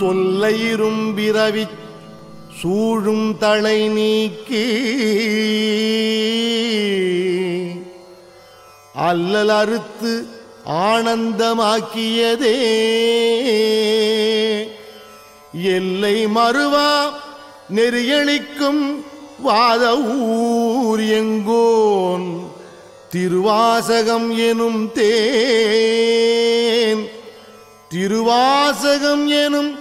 தொல்லையிரும் விரவி சூழும் தலை நீக்கி அல்லல் அறுத்து ஆனந்தமாக்கியதே எல்லை மறுவா நெறியளிக்கும் வாத ஊர் எங்கோன் திருவாசகம் எனும் தேன் திருவாசகம் எனும்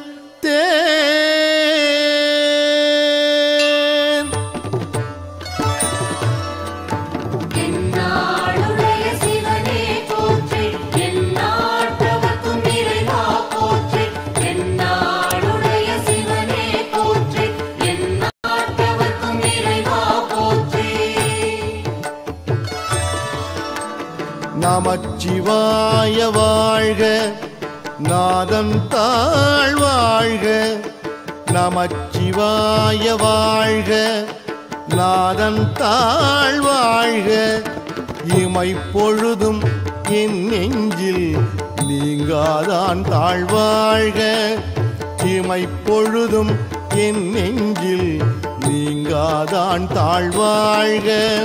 தேன் என்னாளுடைய சிவனே போற்றி எந்நாட்டவர்க்கும் இறைவா போற்றி என்னாளுடைய சிவனே போற்றி எந்நாட்டவர்க்கும் இறைவா போற்றி நமச்சிவாய வாழ்க நாதம் தாழ் வாழ்க நமச்சிவாய வாழ்க நாதம் தாழ் வாழ்க இமை பொழுதும் என் நெஞ்சில் நீங்காதான் தாழ்வாழ்க இமை பொழுதும் என் நெஞ்சில் நீங்காதான் தாழ்வாழ்க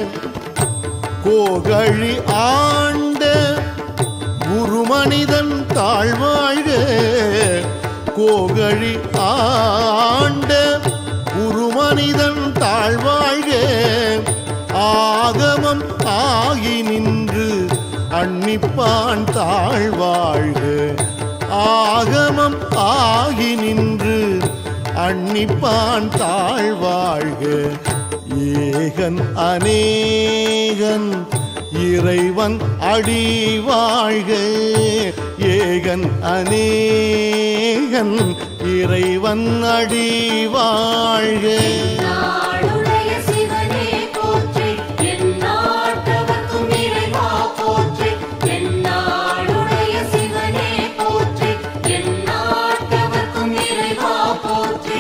கோகழி ஆண்ட குருமனிதன் தாழ்வாழ்க கோகழி ஆண்ட குருமனிதன் தாழ்வாழ்க ஆகமம் ஆகி நின்று அன்னிப்பான் தாழ்வாழ்க ஆகமம் ஆகி நின்று அன்னிப்பான் தாழ்வாழ்க ஏகன் அநேகன் இறைவன் அடி வாழ்க ஏகன் அநேகன் இறைவன் அடி வாழ்க நாளுடைய சிவனே போற்றி எந்நாட்டவர்க்கும் இறைவா போற்றி எந்நாளுடைய சிவனே போற்றி எந்நாட்டவர்க்கும் இறைவா போற்றி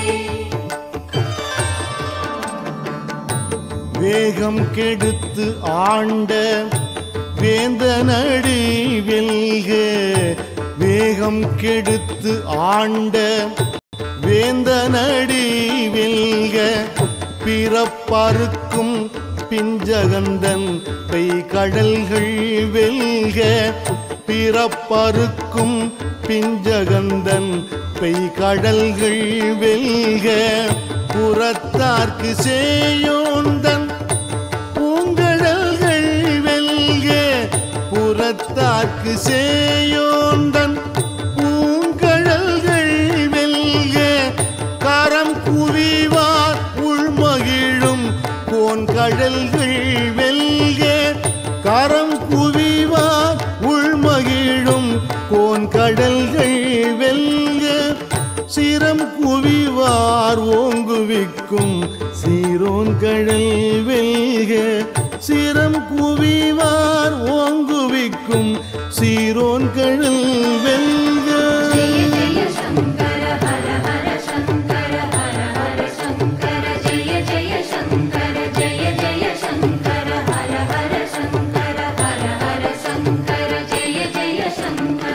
வேகம் கெடுத்து ஆண்ட வேந்தனடி வெல்க வேகம் கெடுத்து ஆண்ட வேந்தனடி வெல்க பிறப்பறுக்கும் பிஞ்சகந்தன் பெய் கடல்கள் வெல்க பிறப்பறுக்கும் பிஞ்சகந்தன் பெய் கடல்கள் வெல்க புறத்தார்க்கு சேயோந்தன் பூங்கடல்கள் வெல்க புறத்தார்க்கு சேயோந்தன் பூங்கடல்கள் வெல்க கரம் குவிவார் உள்மகிழும் கோன் கடல்கள் வெல்க கரம் குவிவார் உள்மகிழும் கோன் கடல்கள் வெல்க சிரம் குவிவார் ஓங்குவிக்கும் சீரோன் கடல் வெல்க சிரம் குவிவார் ஓங்குவிக்கும் சீரோன் கடல் வெல்க ஜெய ஜெய சங்கர ஹர ஹர சங்கர ஹர ஹர சங்கர ஜெய ஜெய சங்கர ஜெய ஜெய சங்கர ஹர ஹர சங்கர ஹர ஹர சங்கர ஜெய ஜெய சங்கர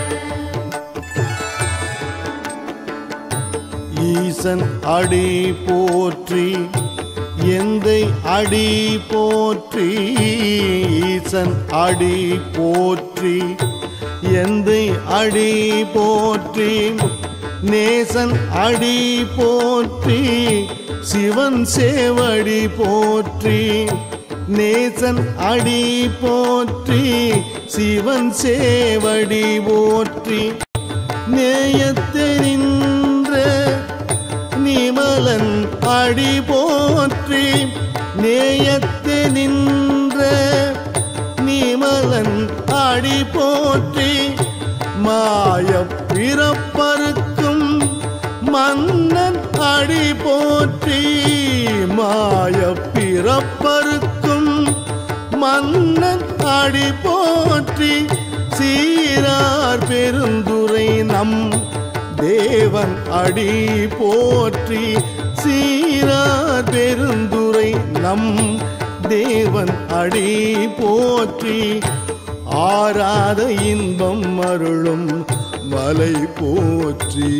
ஈசன் அடி போற்றி எந்தை அடி போற்றி ஈசன் அடி போற்றி எந்தை அடி போற்றி நேசன் அடி போற்றி சிவன் சேவடி போற்றி நேசன் அடி போற்றி சிவன் சேவடி போற்றி நேயத்தை நின்ற நிமலன் அடி போற்றி நேயத்து நின்ற நிமலன் அடி போற்றி மாய பிறப்பருக்கும் மன்னன் அடி போற்றி மாய பிறப்பருக்கும் மன்னன் அடி போற்றி சீரார் பெருந்துரை நம் தேவன் அடி போற்றி சீரார் பெருந்துரை நம் தேவன் அடி போற்றி ஆராத இன்பம் அருளும் மலை போற்றி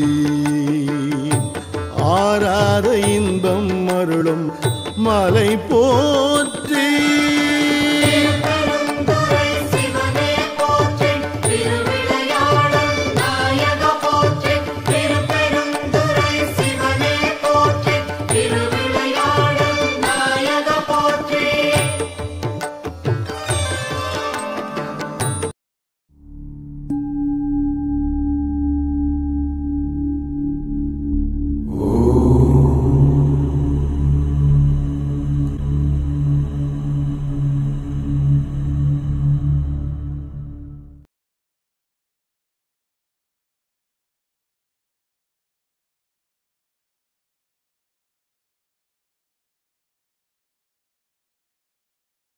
ஆராத இன்பம் அருளும் மலை போற்றி